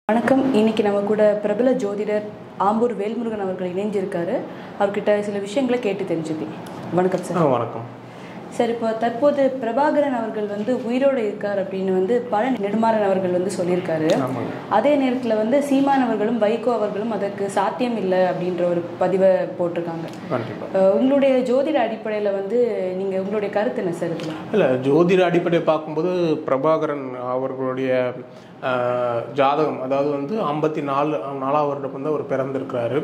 வணக்கம் இன்னைக்கு நம்ம கூட பிரபல ஜோதிடர் ஆம்பூர் வேல்முருகன் அவர்கள் இணைஞ்சிருக்காரு அவர்கிட்ட சில விஷயங்களை கேட்டு தெரிஞ்சுக்கலாம் வணக்கம் சார் ஆ வணக்கம் சார் இப்போ தற்போது பிரபாகரன் அவர்கள் வந்து உயிரோடு இருக்கார் அப்படின்னு வந்து பழ நெடுமாறன் அவர்கள் வந்து சொல்லியிருக்காரு ஆமாங்க அதே நேரத்தில் வந்து சீமான் அவர்களும் வைகோ அவர்களும் அதற்கு சாத்தியம் இல்லை அப்படின்ற ஒரு பதிவை போட்டிருக்காங்க கண்டிப்பாக அஹ் உங்களுடைய ஜோதிட அடிப்படையில் வந்து நீங்கள் உங்களுடைய கருத்து என்ன சார் இதில் இல்லை ஜோதிட அடிப்படையை பார்க்கும்போது பிரபாகரன் அவர்களுடைய ஆஹ், ஜாதகம் அதாவது வந்து ஐம்பத்தி நாலு நாலாம் வருடம் வந்து அவர் பிறந்திருக்கிறாரு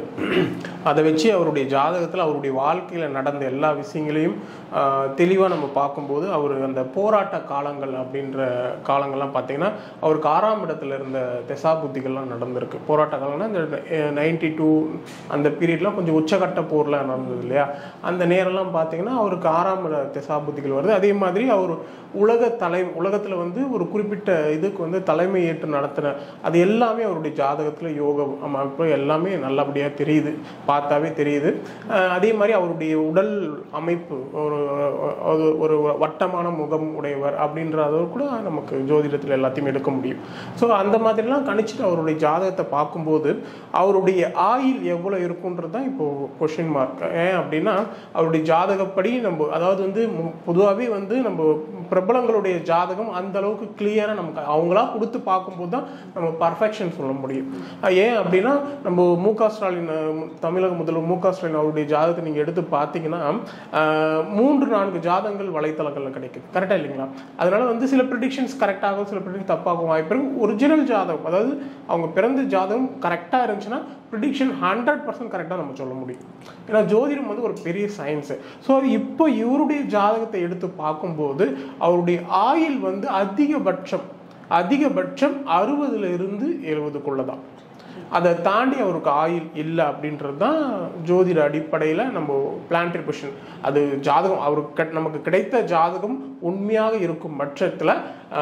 அதை வச்சு அவருடைய ஜாதகத்தில் அவருடைய வாழ்க்கையில் நடந்த எல்லா விஷயங்களையும் தெளிவாக நம்ம பார்க்கும்போது அவர் அந்த போராட்ட காலங்கள் அப்படின்ற காலங்கள்லாம் பார்த்தீங்கன்னா அவருக்கு ஆறாம் இடத்துல இருந்த திசா புத்திகள்லாம் நடந்திருக்கு போராட்ட காலம்னா இந்த நைன்டி டூ அந்த பீரியட்லாம் கொஞ்சம் உச்சகட்ட போர்லாம் நடந்தது இல்லையா அந்த நேரம்லாம் பார்த்தீங்கன்னா அவருக்கு ஆறாம் இட திசா புத்திகள் வருது அதே மாதிரி அவர் உலக தலை உலகத்தில் வந்து ஒரு குறிப்பிட்ட இதுக்கு வந்து தலைமை ஏற்று நடத்தின அது எல்லாமே அவருடைய ஜாதகத்தில் யோக அமைப்பு எல்லாமே நல்லபடியாக தெரியுது பார்த்தாவே தெரியுது அஹ் அதே மாதிரி அவருடைய உடல் அமைப்பு ஒரு ஒரு ஒரு வட்டமான முகம் உடையவர் அப்படின்றத கூட நமக்கு ஜோதிடத்தில் எல்லாத்தையும் எடுக்க முடியும் ஸோ அந்த மாதிரிலாம் கணிச்சிட்டு அவருடைய ஜாதகத்தை பார்க்கும்போது அவருடைய ஆயில் எவ்வளோ இருக்குன்றது தான் இப்போ கொஷின் மார்க் ஏன் அப்படின்னா அவருடைய ஜாதகப்படி நம்ம அதாவது வந்து பொதுவாகவே வந்து நம்ம பிரபலங்களுடைய ஜாதகம் அந்த அளவுக்கு கிளியராக நமக்கு அவங்களா கொடுத்து பார்க்கும்போது தான் நம்ம பர்ஃபெக்ஷன் சொல்ல முடியும் அஹ் ஏன் அப்படின்னா நம்ம மு க ஸ்டாலின் அஹ், தமிழக முதல்வர் மு க ஸ்டாலின் அவருடைய ஜாதகத்தை நீங்கள் எடுத்து பார்த்தீங்கன்னா அஹ், மூன்று நான்கு ஜாதகங்கள் வலைத்தளங்களில் கிடைக்குது கரெக்டாக இல்லைங்களா அதனால வந்து சில ப்ரிடிக்ஷன்ஸ் கரெக்டாகும் சில ப்ரிடிக்ஷன் தப்பாகும் வாய்ப்பு இருக்கு ஒரிஜினல் ஜாதகம் அதாவது அவங்க பிறந்த ஜாதகம் கரெக்டாக இருந்துச்சுன்னா ப்ரிடிக்ஷன் ஹண்ட்ரட் பர்சன்ட் கரெக்டாக நம்ம சொல்ல முடியும் ஏன்னா ஜோதிடம் வந்து ஒரு பெரிய சயின்ஸு ஸோ இப்போ இவருடைய ஜாதகத்தை எடுத்து பார்க்கும்போது அவருடைய ஆயில் வந்து அதிகபட்சம் அதிகபட்சம் அறுபதுல இருந்து எழுபதுக்குள்ள தான் அதை தாண்டி அவருக்கு ஆயில் இல்லை அப்படின்றது தான் ஜோதிட அடிப்படையில் நம்ம பிளான்டரி பொசிஷன் அது ஜாதகம் அவருக்கு கெ- நமக்கு கிடைத்த ஜாதகம் உண்மையாக இருக்கும் பட்சத்தில்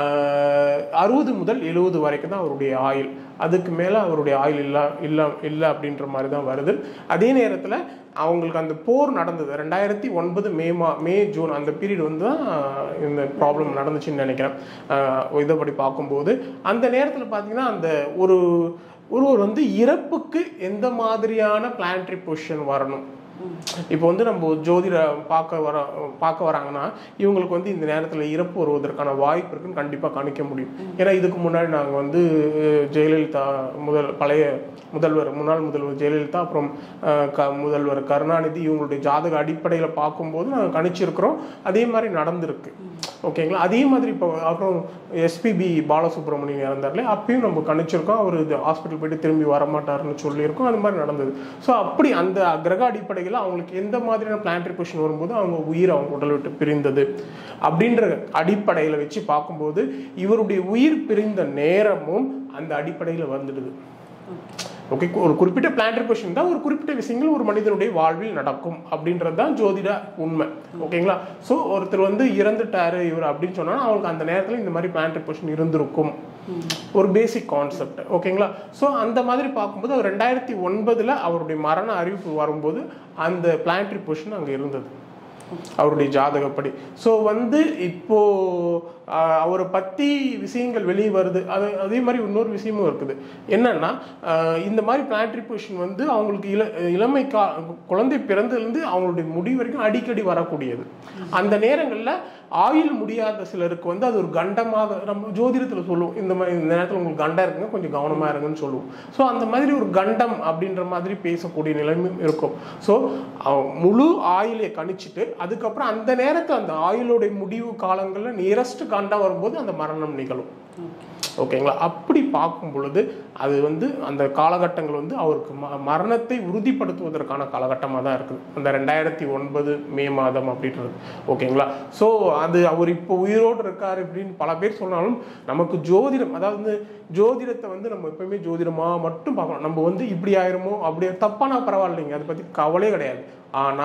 அறுபது முதல் எழுபது வரைக்கும் தான் அவருடைய ஆயில் அதுக்கு மேலே அவருடைய ஆயில் இல்லை இல்லை இல்லை அப்படின்ற மாதிரி தான் வருது அதே நேரத்தில் அவங்களுக்கு அந்த போர் நடந்தது ரெண்டாயிரத்தி ஒன்பது மே மா மே ஜூன் அந்த பீரியட் வந்து தான் இந்த ப்ராப்ளம் நடந்துச்சுன்னு நினைக்கிறேன் ஆஹ் இதைப்படி பார்க்கும்போது அந்த நேரத்தில் பார்த்தீங்கன்னா அந்த ஒரு ஒருவர் வந்து இறப்புக்கு எந்த மாதிரியான பிளான்ட்ரி பொசிஷன் வரணும் இப்போ வந்து நம்ம ஜோதிட பார்க்க வர பார்க்க வராங்கன்னா இவங்களுக்கு வந்து இந்த நேரத்தில் இறப்பு வருவதற்கான வாய்ப்பு இருக்குன்னு கண்டிப்பாக கணிக்க முடியும் ஏன்னா இதுக்கு முன்னாடி நாங்கள் வந்து அஹ், ஜெயலலிதா முதல் பழைய முதல்வர் முன்னாள் முதல்வர் ஜெயலலிதா அப்புறம் அஹ், க முதல்வர் கருணாநிதி இவங்களுடைய ஜாதக அடிப்படையில் பார்க்கும்போது நாங்கள் கணிச்சிருக்கிறோம் அதே மாதிரி நடந்திருக்கு ஓகேங்களா அதே மாதிரி இப்போ அப்புறம் எஸ்பிபி பாலசுப்ரமணியன் இறந்தார்ல அப்பயும் நம்ம கணிச்சிருக்கோம் அவர் இது ஹாஸ்பிட்டல் போயிட்டு திரும்பி வரமாட்டாருன்னு சொல்லியிருக்கோம் அது மாதிரி நடந்தது ஸோ அப்படி அந்த கிரக அடிப்படையில் அவங்களுக்கு எந்த மாதிரியான பிளான்டரி பொசிஷன் வரும்போது அவங்க உயிர் அவங்க உடல் விட்டு பிரிந்தது அப்படின்ற அடிப்படையில் வச்சு பார்க்கும்போது இவருடைய உயிர் பிரிந்த நேரமும் அந்த அடிப்படையில் வந்துடுது ஓகே ஒரு குறிப்பிட்ட பிளான்டரி பொசிஷன் தான் ஒரு குறிப்பிட்ட விஷயங்கள் ஒரு மனிதனுடைய வாழ்வில் நடக்கும் அப்படின்றது தான் ஜோதிட உண்மை ஓகேங்களா ஸோ ஒருத்தர் வந்து இறந்துட்டாரு இவர் அப்படின்னு சொன்னா அவங்களுக்கு அந்த நேரத்தில் இந்த மாதிரி பிளான்டரி பொசிஷன் இருந்திருக்கும் ஒரு பேசிக் கான்செப்ட் ஓகேங்களா ஸோ அந்த மாதிரி பார்க்கும்போது அவர் ரெண்டாயிரத்தி ஒன்பதுல அவருடைய மரண அறிவிப்பு வரும்போது அந்த பிளான்டரி பொசிஷன் அங்கே இருந்தது அவருடைய ஜாதகப்படி ஸோ வந்து இப்போ ஆஹ், அவரை பற்றி விஷயங்கள் வெளியே வருது அது அதே மாதிரி இன்னொரு விஷயமும் இருக்குது என்னன்னா ஆஹ், இந்த மாதிரி பிளான்ட்ரி பொசிஷன் வந்து அவங்களுக்கு இள இளமை கா குழந்தை பிறந்ததுலேருந்து அவங்களுடைய முடி வரைக்கும் அடிக்கடி வரக்கூடியது அந்த நேரங்களில் ஆயுள் முடியாத சிலருக்கு வந்து அது ஒரு கண்டமாக நம்ம ஜோதிடத்தில் சொல்லுவோம் இந்த மாதிரி இந்த நேரத்தில் உங்களுக்கு கண்டம் இருக்குங்க கொஞ்சம் கவனமாக இருங்கன்னு சொல்லுவோம் ஸோ அந்த மாதிரி ஒரு கண்டம் அப்படின்ற மாதிரி பேசக்கூடிய நிலைமையும் இருக்கும் ஸோ முழு ஆயிலை கணிச்சிட்டு அதுக்கப்புறம் அந்த நேரத்தில் அந்த ஆயுளுடைய முடிவு காலங்களில் நியரஸ்ட் கண்டம் வரும்போது அந்த மரணம் நிகழும் ஓகேங்களா அப்படி பார்க்கும் பொழுது அது வந்து அந்த காலகட்டங்கள் வந்து அவருக்கு ம- மரணத்தை உறுதிப்படுத்துவதற்கான காலகட்டமாக தான் இருக்குது அந்த ரெண்டாயிரத்தி ஒன்பது மே மாதம் அப்படின்றது ஓகேங்களா ஸோ அது அவர் இப்போ உயிரோடு இருக்காரு அப்படின்னு பல பேர் சொன்னாலும் நமக்கு ஜோதிடம் அதாவது வந்து ஜோதிடத்தை வந்து நம்ம எப்பவுமே ஜோதிடமாக மட்டும் பார்க்கணும் நம்ம வந்து இப்படி ஆயிருமோ அப்படி தப்பானா பரவாயில்லைங்க அதை பற்றி கவலையே கிடையாது ஆனால்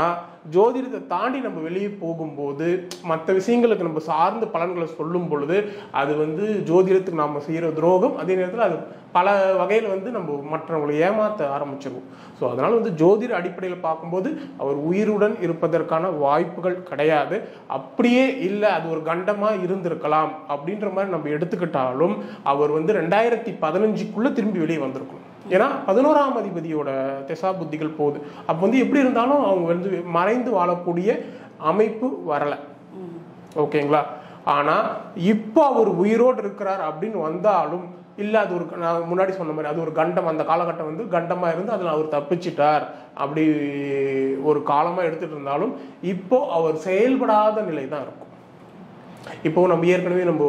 ஜோதிடத்தை தாண்டி நம்ம வெளியே போகும்போது மற்ற விஷயங்களுக்கு நம்ம சார்ந்த பலன்களை சொல்லும் பொழுது அது வந்து ஜோதிடத்துக்கு நம்ம செய்கிற துரோகம் அதே நேரத்தில் அது பல வகையில் வந்து நம்ம மற்றவங்களை ஏமாற்ற ஆரம்பிச்சிருவோம் ஸோ அதனால் வந்து ஜோதிட அடிப்படையில் பார்க்கும்போது அவர் உயிருடன் இருப்பதற்கான வாய்ப்புகள் கிடையாது அப்படியே இல்லை அது ஒரு கண்டமாக இருந்திருக்கலாம் அப்படின்ற மாதிரி நம்ம எடுத்துக்கிட்டாலும் அவர் வந்து ரெண்டாயிரத்தி பதினஞ்சுக்குள்ளே திரும்பி வெளியே வந்திருக்கணும் ஏன்னா பதினோராம் அதிபதியோட திசா புத்திகள் போகுது அப்போ வந்து எப்படி இருந்தாலும் அவங்க வந்து மறைந்து வாழக்கூடிய அமைப்பு வரலை ஓகேங்களா ஆனால் இப்போ அவர் உயிரோடு இருக்கிறார் அப்படின்னு வந்தாலும் இல்லை அது ஒரு நான் முன்னாடி சொன்ன மாதிரி அது ஒரு கண்டம் அந்த காலகட்டம் வந்து கண்டமாக இருந்து அதில் அவர் தப்பிச்சிட்டார் அப்படி ஒரு காலமாக எடுத்துகிட்டு இருந்தாலும் இப்போ அவர் செயல்படாத நிலை தான் இருக்கும் இப்போ நம்ம ஏற்கனவே நம்ம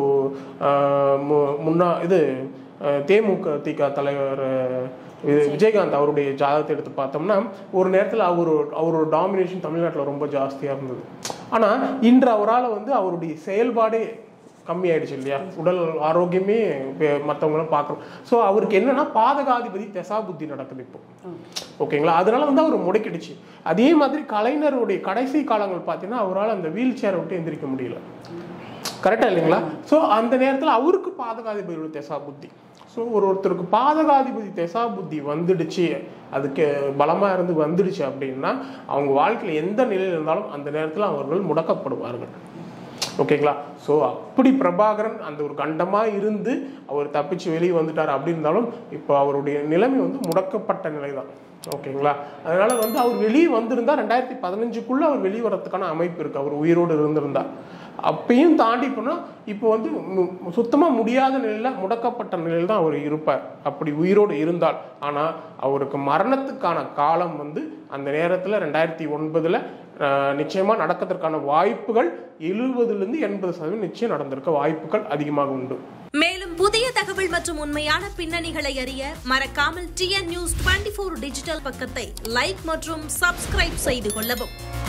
ஆஹ், மு- முன்னா இது ஆஹ், தேமுதிக தலைவர் ஆஹ், இது விஜயகாந்த் அவருடைய ஜாதகத்தை எடுத்து பார்த்தோம்னா ஒரு நேரத்தில் அவர் அவரோட டாமினேஷன் தமிழ்நாட்டில் ரொம்ப ஜாஸ்தியாக இருந்தது ஆனால் இன்று அவரால் வந்து அவருடைய செயல்பாடே கம்மியாயிடுச்சு இல்லையா உடல் ஆரோக்கியமே மற்றவங்களும் பார்க்குறோம் ஸோ அவருக்கு என்னன்னா பாதகாதிபதி தெசா புத்தி நடக்குது இப்போ ஓகேங்களா அதனால வந்து அவர் முடக்கிடுச்சு அதே மாதிரி கலைஞருடைய கடைசி காலங்கள் பார்த்தீங்கன்னா அவரால் அந்த வீல் சேரை விட்டு எந்திரிக்க முடியல கரெக்டா இல்லைங்களா ஸோ அந்த நேரத்தில் அவருக்கு பாதகாதிபதியோட தெசா புத்தி ஸோ ஒரு ஒருத்தருக்கு பாதகாதிபதி தெசா புத்தி வந்துடுச்சு அதுக்கு பலமாக இருந்து வந்துடுச்சு அப்படின்னா அவங்க வாழ்க்கையில் எந்த நிலையில் இருந்தாலும் அந்த நேரத்தில் அவர்கள் முடக்கப்படுவார்கள் ஓகேங்களா ஸோ அப்படி பிரபாகரன் அந்த ஒரு கண்டமாக இருந்து அவர் தப்பிச்சு வெளியே வந்துட்டார் அப்படி இருந்தாலும் இப்போ அவருடைய நிலைமை வந்து முடக்கப்பட்ட நிலை தான் ஓகேங்களா அதனால வந்து அவர் வெளியே வந்திருந்தா ரெண்டாயிரத்தி பதினஞ்சுக்குள்ள அவர் வெளியே வரதுக்கான அமைப்பு இருக்கு அவர் உயிரோடு இருந்திருந்தா அப்பயும் தாண்டி போனால் இப்போ வந்து மு- சுத்தமா முடியாத நிலையில முடக்கப்பட்ட நிலையில் தான் அவர் இருப்பார் அப்படி உயிரோடு இருந்தால் ஆனால் அவருக்கு மரணத்துக்கான காலம் வந்து அந்த நேரத்தில் ரெண்டாயிரத்தி ஒன்பதுல ஆஹ், நிச்சயமா நடக்கிறதுக்கான வாய்ப்புகள் எழுபதுலேருந்து எண்பது சதவீதம் நிச்சயம் நடந்திருக்க வாய்ப்புகள் அதிகமாக உண்டு மேலும் புதிய தகவல் மற்றும் உண்மையான பின்னணிகளை அறிய மறக்காமல் டிஎன் நியூஸ் டுவெண்ட்டி டிஜிட்டல் பக்கத்தை லைக் மற்றும் சப்ஸ்கிரைப் செய்து கொள்ளவும்